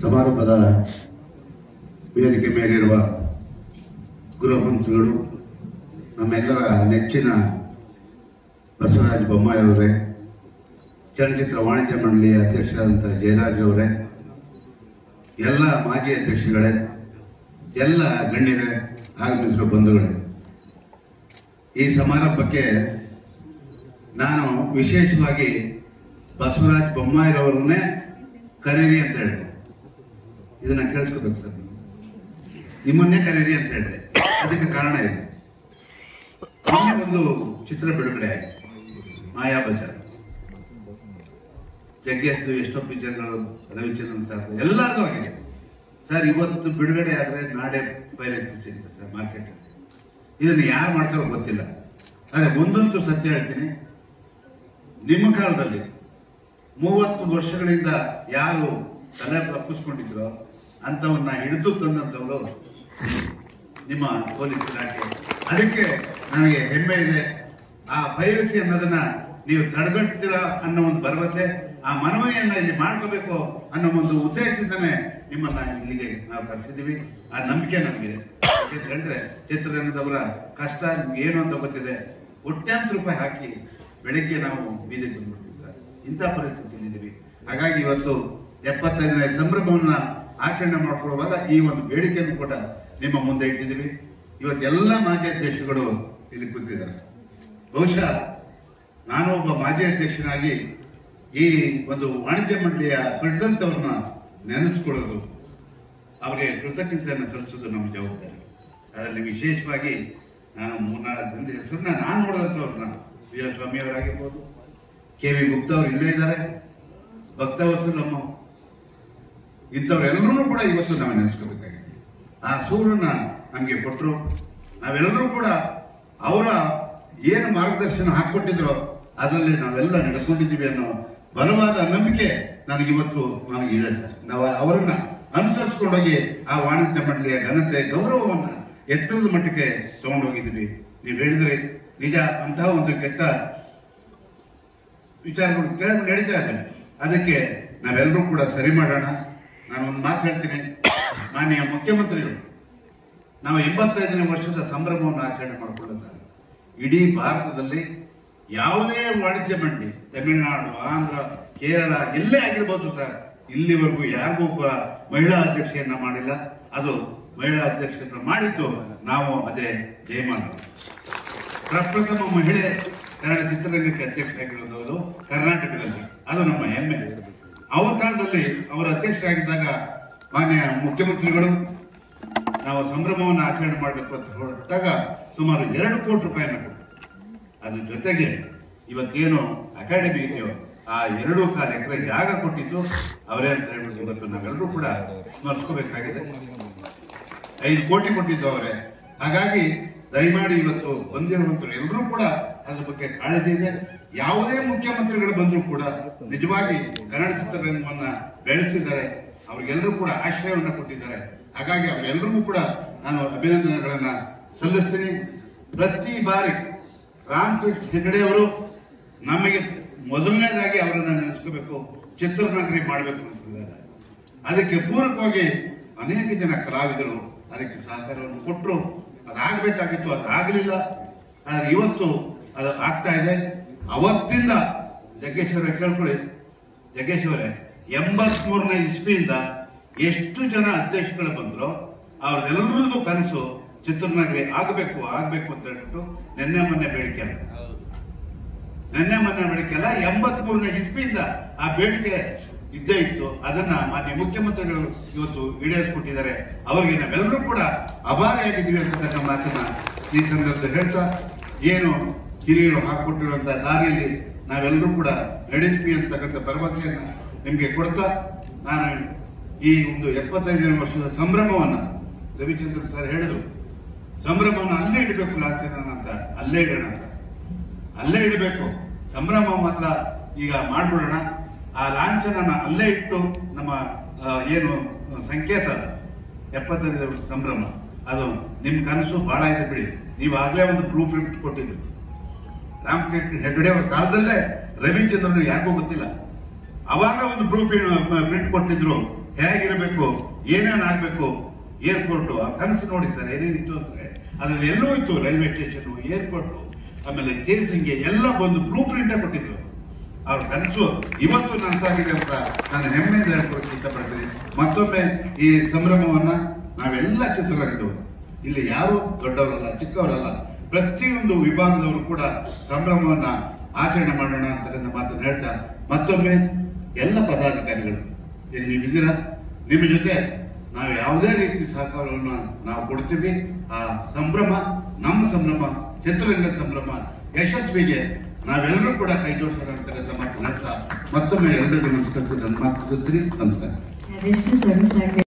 ಸಮಾರಂಭದ ವೇದಿಕೆ ಮೇಲಿರುವ ಗೃಹ ಮಂತ್ರಿಗಳು ನಮ್ಮೆಲ್ಲರ ನೆಚ್ಚಿನ ಬಸವರಾಜ ಬೊಮ್ಮಾಯಿ ಅವರೇ ಚಲನಚಿತ್ರ ವಾಣಿಜ್ಯ ಮಂಡಳಿಯ ಅಧ್ಯಕ್ಷರಾದಂಥ ಜಯರಾಜ್ ಅವರೇ ಎಲ್ಲ ಮಾಜಿ ಅಧ್ಯಕ್ಷಗಳೇ ಎಲ್ಲ ಗಣ್ಯರೇ ಆಗಮಿಸಿರೋ ಬಂಧುಗಳೇ ಈ ಸಮಾರಂಭಕ್ಕೆ ನಾನು ವಿಶೇಷವಾಗಿ ಬಸವರಾಜ ಬೊಮ್ಮಾಯಿರವರನ್ನೇ ಕರೀರಿ ಅಂತ ಹೇಳಿದೆ ಇದನ್ನ ಕೇಳಿಸ್ಕೋಬೇಕು ಸರ್ ನೀವು. ನಿಮ್ಮನ್ನೇ ಕರೀರಿ ಅಂತ ಹೇಳಿದೆ ಅದಕ್ಕೆ ಕಾರಣ ಇದೆ ಮೊನ್ನೆ ಒಂದು ಚಿತ್ರ ಬಿಡುಗಡೆ ಆಯ್ತು ಮಾಯಾ ಬಜಾರ್ ಜಗ್ಗೇಶ್ದು ಎಷ್ಟೋ ಪಿಕ್ಚರ್ಗಳು ರವಿಚಂದ್ರನ್ ಸರ್ ಎಲ್ಲರದು ಆಗಿದೆ ಸರ್ ಇವತ್ತು ಬಿಡುಗಡೆ ಆದ್ರೆ ನಾಳೆ ಪೈರೇಟ್ ಸಿಗುತ್ತೆ ಸರ್ ಮಾರ್ಕೆಟ್ ಇದನ್ನು ಯಾರು ಮಾಡ್ತಾರೋ ಗೊತ್ತಿಲ್ಲ ಆದರೆ ಒಂದಂತೂ ಸತ್ಯ ಹೇಳ್ತೀನಿ ನಿಮ್ಮ ಕಾಲದಲ್ಲಿ ಮೂವತ್ತು ವರ್ಷಗಳಿಂದ ಯಾರು ತಲೆ ತಪ್ಪಿಸ್ಕೊಂಡಿದ್ರೋ ಅಂಥವನ್ನ ಹಿಡಿದು ತಂದಂಥವರು ನಿಮ್ಮ ಪೊಲೀಸ್ ಇಲಾಖೆ ಅದಕ್ಕೆ ನನಗೆ ಹೆಮ್ಮೆ ಇದೆ ಆ ಪೈರಸಿ ಅನ್ನೋದನ್ನ ನೀವು ತಡೆಗಟ್ತೀರಾ ಅನ್ನೋ ಒಂದು ಭರವಸೆ ಆ ಮನವಿಯನ್ನ ಇಲ್ಲಿ ಮಾಡ್ಕೋಬೇಕು ಅನ್ನೋ ಒಂದು ಉದ್ದೇಶದಿಂದನೇ ನಿಮ್ಮನ್ನ ಇಲ್ಲಿಗೆ ನಾವು ಕರೆಸಿದ್ದೀವಿ ಆ ನಂಬಿಕೆ ನಮಗಿದೆ ಯಾಕೆಂತ ಹೇಳಿದ್ರೆ ಚಿತ್ರರಂಗದವರ ಕಷ್ಟ ನಿಮ್ಗೆ ಏನು ಅಂತ ಗೊತ್ತಿದೆ ಕೋಟ್ಯಾಂತರ ರೂಪಾಯಿ ಹಾಕಿ ಬೆಳಿಗ್ಗೆ ನಾವು ಬೀದಿಗೆ ಬಂದ್ಬಿಡ್ತೀವಿ ಸರ್ ಇಂಥ ಪರಿಸ್ಥಿತಿಯಲ್ಲಿ ಇದ್ದೀವಿ ಹಾಗಾಗಿ ಇವತ್ತು ಎಪ್ಪತ್ತೈದನೇ ಸಂಭ್ರಮವನ್ನ ಆಚರಣೆ ಮಾಡ್ಕೊಳ್ಳುವಾಗ ಈ ಒಂದು ಬೇಡಿಕೆಯನ್ನು ಕೂಡ ನಿಮ್ಮ ಮುಂದೆ ಇಟ್ಟಿದ್ದೀವಿ ಇವತ್ತು ಎಲ್ಲ ಮಾಜಿ ಅಧ್ಯಕ್ಷಗಳು ಇಲ್ಲಿ ಕೂತಿದ್ದಾರೆ ಬಹುಶಃ ನಾನು ಒಬ್ಬ ಮಾಜಿ ಅಧ್ಯಕ್ಷನಾಗಿ ಈ ಒಂದು ವಾಣಿಜ್ಯ ಮಂಡಳಿಯ ಬಿಡ್ದಂಥವ್ರನ್ನ ನೆನೆಸ್ಕೊಳ್ಳೋದು ಅವರಿಗೆ ಕೃತಜ್ಞತೆಯನ್ನು ಸಲ್ಲಿಸೋದು ನಮ್ಮ ಜವಾಬ್ದಾರಿ ಅದರಲ್ಲಿ ವಿಶೇಷವಾಗಿ ನಾನು ಮೂರ್ನಾಲ್ಕು ಜನದ ಹೆಸರನ್ನ ನಾನು ನೋಡಿದಂಥವ್ರನ್ನ ವೀರಸ್ವಾಮಿ ಅವರಾಗಿರ್ಬೋದು ಕೆ ವಿ ಗುಪ್ತಾ ಅವರು ಇಲ್ಲೇ ಇದ್ದಾರೆ ಭಕ್ತವತ್ಸಲಮ್ಮ ಇಂಥವ್ರೆಲ್ಲರೂ ಕೂಡ ಇವತ್ತು ನಾವು ನೆನೆಸ್ಕೋಬೇಕಾಗಿದೆ ಆ ಸೂರನ್ನ ನಮಗೆ ಕೊಟ್ಟರು ನಾವೆಲ್ಲರೂ ಕೂಡ ಅವರ ಏನು ಮಾರ್ಗದರ್ಶನ ಹಾಕೊಟ್ಟಿದ್ರೋ ಅದರಲ್ಲಿ ನಾವೆಲ್ಲ ನಡೆಸ್ಕೊಂಡಿದ್ದೀವಿ ಅನ್ನೋ ಬಲವಾದ ನಂಬಿಕೆ ನನಗಿವತ್ತು ನನಗಿದೆ ಸರ್ ನಾವು ಅವರನ್ನ ಅನುಸರಿಸ್ಕೊಂಡೋಗಿ ಆ ವಾಣಿಜ್ಯ ಮಂಡಳಿಯ ಘನತೆ ಗೌರವವನ್ನ ಎತ್ತರದ ಮಟ್ಟಕ್ಕೆ ತಗೊಂಡೋಗಿದ್ದೀವಿ ನೀವು ಹೇಳಿದ್ರಿ ನಿಜ ಅಂತಹ ಒಂದು ಕೆಟ್ಟ ವಿಚಾರಗಳು ಕೆಳಗೆ ನಡೀತಾ ಇದ್ದಾವೆ ಅದಕ್ಕೆ ನಾವೆಲ್ಲರೂ ಕೂಡ ಸರಿ ಮಾಡೋಣ ನಾನು ಒಂದು ಮಾತು ಹೇಳ್ತೀನಿ ಮಾನ್ಯ ಮುಖ್ಯಮಂತ್ರಿಗಳು ನಾವು ಎಂಬತ್ತೈದನೇ ವರ್ಷದ ಸಂಭ್ರಮವನ್ನು ಆಚರಣೆ ಮಾಡಿಕೊಳ್ಳುತ್ತಾರೆ ಇಡೀ ಭಾರತದಲ್ಲಿ ಯಾವುದೇ ವಾಣಿಜ್ಯ ಮಂಡಳಿ ತಮಿಳುನಾಡು ಆಂಧ್ರ ಕೇರಳ ಎಲ್ಲೇ ಆಗಿರ್ಬೋದು ಸರ್ ಇಲ್ಲಿವರೆಗೂ ಯಾರಿಗೂ ಒಬ್ಬ ಮಹಿಳಾ ಅಧ್ಯಕ್ಷೆಯನ್ನ ಮಾಡಿಲ್ಲ ಅದು ಮಹಿಳಾ ಅಧ್ಯಕ್ಷರನ್ನ ಮಾಡಿದ್ದು ನಾವು ಅದೇ ಜಯಮಾನ ಪ್ರಪ್ರಥಮ ಮಹಿಳೆ ಕನ್ನಡ ಚಿತ್ರರಂಗಕ್ಕೆ ಅಧ್ಯಕ್ಷರಾಗಿರೋದು ಅದು ಕರ್ನಾಟಕದಲ್ಲಿ ಅದು ನಮ್ಮ ಹೆಮ್ಮೆ ಅವರ ಕಾಲದಲ್ಲಿ ಅವರ ಅಧ್ಯಕ್ಷರಾಗಿದ್ದಾಗ ಮಾನ್ಯ ಮುಖ್ಯಮಂತ್ರಿಗಳು ನಾವು ಸಂಭ್ರಮವನ್ನು ಆಚರಣೆ ಮಾಡಬೇಕು ಅಂತ ಹೊರಟಾಗ ಸುಮಾರು ಎರಡು ಕೋಟಿ ರೂಪಾಯಿನ ಕೊಟ್ಟರು ಅದ್ರ ಜೊತೆಗೆ ಇವತ್ತೇನು ಅಕಾಡೆಮಿ ಇದೆಯೋ ಆ ಎರಡು ಕಾಲು ಎಕರೆ ಜಾಗ ಕೊಟ್ಟಿದ್ದು ಅವರೇ ಅಂತ ಹೇಳ್ಬಿಟ್ಟು ಇವತ್ತು ನಾವೆಲ್ಲರೂ ಕೂಡ ಸ್ಮರಿಸ್ಕೋಬೇಕಾಗಿದೆ ಐದು ಕೋಟಿ ಕೊಟ್ಟಿದ್ದು ಅವರೇ ಹಾಗಾಗಿ ದಯಮಾಡಿ ಇವತ್ತು ಬಂದಿರುವಂತರು ಎಲ್ಲರೂ ಕೂಡ ಅದ್ರ ಬಗ್ಗೆ ಕಾಳಜಿ ಇದೆ ಯಾವುದೇ ಮುಖ್ಯಮಂತ್ರಿಗಳು ಬಂದರೂ ಕೂಡ ನಿಜವಾಗಿ ಕನ್ನಡ ಚಿತ್ರರಂಗವನ್ನ ಬೆಳೆಸಿದ್ದಾರೆ ಅವ್ರಿಗೆಲ್ಲರೂ ಕೂಡ ಆಶ್ರಯವನ್ನ ಕೊಟ್ಟಿದ್ದಾರೆ ಹಾಗಾಗಿ ಅವರೆಲ್ಲರಿಗೂ ಕೂಡ ನಾನು ಅಭಿನಂದನೆಗಳನ್ನ ಸಲ್ಲಿಸ್ತೀನಿ ಪ್ರತಿ ಬಾರಿ ರಾಮಕೃಷ್ಣ ಹೆಗಡೆ ಅವರು ನಮಗೆ ಮೊದಲನೇದಾಗಿ ಅವರನ್ನ ನೆನೆಸ್ಕೋಬೇಕು ಚಿತ್ರನಗರಿ ಮಾಡಬೇಕು ಅಂತಿದ್ದಾರೆ ಅದಕ್ಕೆ ಪೂರಕವಾಗಿ ಅನೇಕ ಜನ ಕಲಾವಿದರು ಅದಕ್ಕೆ ಸಹಕಾರವನ್ನು ಕೊಟ್ಟರು ಅದಾಗಬೇಕಾಗಿತ್ತು ಅದಾಗಲಿಲ್ಲ ಆದರೆ ಇವತ್ತು ಅದು ಆಗ್ತಾ ಇದೆ ಅವತ್ತಿಂದ ಜಗ್ಗೇಶ್ ಅವರೇ ಕೇಳ್ಕೊಳ್ಳಿ ಜಗ್ಗೇಶ್ ಅವರೇ ಎಂಬತ್ ಮೂರನೇ ಇಸ್ವಿಯಿಂದ ಎಷ್ಟು ಜನ ಅಧ್ಯಕ್ಷಗಳು ಬಂದ್ರು ಅವ್ರದೆಲ್ಲರದ್ದು ಕನಸು ಚಿತ್ರನಗರಿ ಆಗಬೇಕು ಆಗಬೇಕು ಅಂತ ಹೇಳ್ಬಿಟ್ಟು ನಿನ್ನೆ ಮೊನ್ನೆ ಬೇಡಿಕೆ ಅಲ್ಲ ನಿನ್ನೆ ಮೊನ್ನೆ ಬೇಡಿಕೆ ಅಲ್ಲ ಎಂಬತ್ ಮೂರನೇ ಇಸ್ವಿಯಿಂದ ಆ ಬೇಡಿಕೆ ಇದ್ದೇ ಇತ್ತು ಅದನ್ನ ಮಾನ್ಯ ಮುಖ್ಯಮಂತ್ರಿಗಳು ಇವತ್ತು ಈಡೇರಿಸ್ಕೊಟ್ಟಿದ್ದಾರೆ ಅವರಿಗೆ ನಾವೆಲ್ಲರೂ ಕೂಡ ಅಭಾರಿಯಾಗಿದ್ದೀವಿ ಅಂತಕ್ಕಂಥ ಮಾತನ್ನ ಈ ಸಂದರ್ಭದಲ್ಲಿ ಹೇಳ್ತಾ ಏನು ಹಿರಿಯರು ಹಾಕೊಟ್ಟಿರುವಂತ ದಾರಿಯಲ್ಲಿ ನಾವೆಲ್ಲರೂ ಕೂಡ ನಡೀತೀವಿ ಅಂತಕ್ಕಂಥ ಭರವಸೆಯನ್ನ ನಿಮಗೆ ಕೊಡ್ತಾ ನಾನು ಈ ಒಂದು ಎಪ್ಪತ್ತೈದನೇ ವರ್ಷದ ಸಂಭ್ರಮವನ್ನ ರವಿಚಂದ್ರನ್ ಸರ್ ಹೇಳಿದ್ರು ಸಂಭ್ರಮವನ್ನು ಅಲ್ಲೇ ಇಡಬೇಕು ಲಾಂಛನ ಅಂತ ಅಲ್ಲೇ ಇಡೋಣ ಅಂತ ಅಲ್ಲೇ ಇಡಬೇಕು ಸಂಭ್ರಮ ಮಾತ್ರ ಈಗ ಮಾಡ್ಬಿಡೋಣ ಆ ಲಾಂಛನನ ಅಲ್ಲೇ ಇಟ್ಟು ನಮ್ಮ ಆ, ಏನು ಸಂಕೇತ ಅದು, ಎಪ್ಪತ್ತೈದನೇ ವರ್ಷದ ಸಂಭ್ರಮ ಅದು ನಿಮ್ ಕನಸು ಬಹಳ ಇದೆ ಬಿಡಿ ನೀವು ಆಗ್ಲೇ ಒಂದು ಬ್ಲೂ ಪ್ರಿಂಟ್ ಕೊಟ್ಟಿದ್ರು ರಾಮಕೃಷ್ಣ ಹೆಗಡೆ ಅವರ ಕಾಲದಲ್ಲೇ ರವಿಚಂದ್ರನ್ ಯಾರಿಗೂ ಗೊತ್ತಿಲ್ಲ ಅವಾಗ ಒಂದು ಬ್ಲೂ ಪ್ರಿಂಟ್ ಕೊಟ್ಟಿದ್ರು ಹೇಗಿರಬೇಕು ಏನೇನ್ ಆಗ್ಬೇಕು ಏರ್ಪೋರ್ಟ್ ಆ ಕನಸು ನೋಡಿ ಸರ್ ಏನೇನಿತ್ತು ಅಂದ್ರೆ ಅದ್ರಲ್ಲಿ ಎಲ್ಲವೂ ಇತ್ತು ರೈಲ್ವೆ ಸ್ಟೇಷನ್ ಏರ್ಪೋರ್ಟ್ ಆಮೇಲೆ ಚೇಸಿಂಗ್ಗೆ ಎಲ್ಲ ಬಂದು ಬ್ಲೂ ಪ್ರಿಂಟ್ ಕೊಟ್ಟಿದ್ರು ಅವ್ರ ಕನಸು ಇವತ್ತು ನನಸಾಗಿದೆ ಅಂತ ನಾನು ಹೆಮ್ಮೆಯಿಂದ ಹೇಳ್ಕೊಳಕ್ಕೆ ಇಷ್ಟಪಡ್ತೀನಿ ಮತ್ತೊಮ್ಮೆ ಈ ಸಂಭ್ರಮವನ್ನ ನಾವೆಲ್ಲ ಚಿತ್ರರಂಗದವರು ಇಲ್ಲಿ ಯಾರು ದೊಡ್ಡವರಲ್ಲ ಚಿಕ್ಕವರಲ್ಲ ಪ್ರತಿಯೊಂದು ವಿಭಾಗದವರು ಕೂಡ ಸಂಭ್ರಮವನ್ನ ಆಚರಣೆ ಮಾಡೋಣ ಅಂತಕ್ಕಂಥ ಮಾತನ್ನು ಹೇಳ್ತಾ ಮತ್ತೊಮ್ಮೆ ಎಲ್ಲ ಪದಾಧಿಕಾರಿಗಳು ಇಲ್ಲಿ ನೀವಿದ್ದೀರಾ ನಿಮ್ಮ ಜೊತೆ ನಾವು ಯಾವುದೇ ರೀತಿ ಸಹಕಾರವನ್ನು ನಾವು ಕೊಡ್ತೀವಿ ಆ ಸಂಭ್ರಮ ನಮ್ಮ ಸಂಭ್ರಮ ಚಿತ್ರರಂಗದ ಸಂಭ್ರಮ ಯಶಸ್ವಿಗೆ ನಾವೆಲ್ಲರೂ ಕೂಡ ಕೈ ಜೋಡಿಸೋಣ ಅಂತಕ್ಕಂಥ ಮಾತನ್ನ ಹೇಳ್ತಾ ಮತ್ತೊಮ್ಮೆ ಎಲ್ಲರಿಗೂ ನಮಸ್ಕರಿಸಿ ನನ್ನ ಮಾತು ಮುಗಿಸ್ತೀನಿ ನಮಸ್ಕಾರ ಅದೆಷ್ಟು ಸೊಗಸಾಗಿದೆ